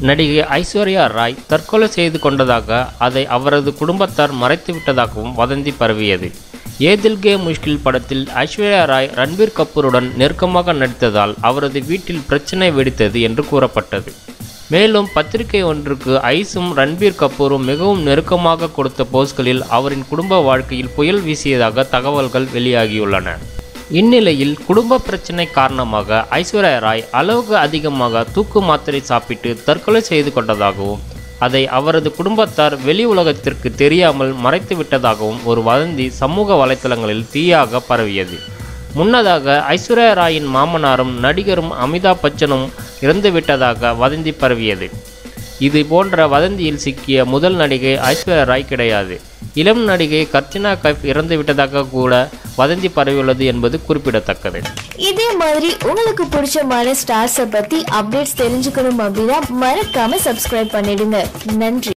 நடிகை ஐஸ்வர்யா ராய் தற்கொலை செய்து கொண்டதாக அதை அவரது குடும்பத்தார் மறைத்துவிட்டதாகவும் வதந்தி பரவியது ஏ தில் கே முஷ்கில் படத்தில் ஐஸ்வர்யா ராய் ரன்பீர் கபூருடன் நெருக்கமாக நடித்ததால் அவரது வீட்டில் பிரச்சனை வெடித்தது என்று கூறப்பட்டது மேலும் பத்திரிகை ஒன்றுக்கு ஐஸும் ரன்பீர் கபூரும் மிகவும் நெருக்கமாக கொடுத்த போஸ்களில் அவரின் குடும்ப வாழ்க்கையில் புயல் வீசியதாக தகவல்கள் வெளியாகியுள்ளன இந்நிலையில் குடும்ப பிரச்சனை காரணமாக ஐஸ்வர்யா ராய் அளவுக்கு அதிகமாக தூக்கு மாத்திரை சாப்பிட்டு தற்கொலை செய்து கொண்டதாகவும் அதை அவரது குடும்பத்தார் வெளி உலகத்திற்கு தெரியாமல் மறைத்து விட்டதாகவும் ஒரு வதந்தி சமூக வலைத்தளங்களில் தீயாக பரவியது முன்னதாக ஐஸ்வர்யா ராயின் மாமனாரும் நடிகரும் அமிதாப் பச்சனும் இறந்துவிட்டதாக வதந்தி பரவியது இது போன்ற வதந்தியில் சிக்கிய முதல் நடிகை ஐஸ்வர்யா ராய் கிடையாது இளம் நடிகை கர்ச்சனா கைஃப் இறந்துவிட்டதாக கூட வதந்தி பரவியுள்ளது என்பது குறிப்பிடத்தக்கது இதே மாதிரி உங்களுக்கு பிடிச்சமான ஸ்டார்ஸை பத்தி அப்டேட்ஸ் தெரிஞ்சுக்கணும் அப்படின்னா மறக்காம சப்ஸ்கிரைப் பண்ணிடுங்க நன்றி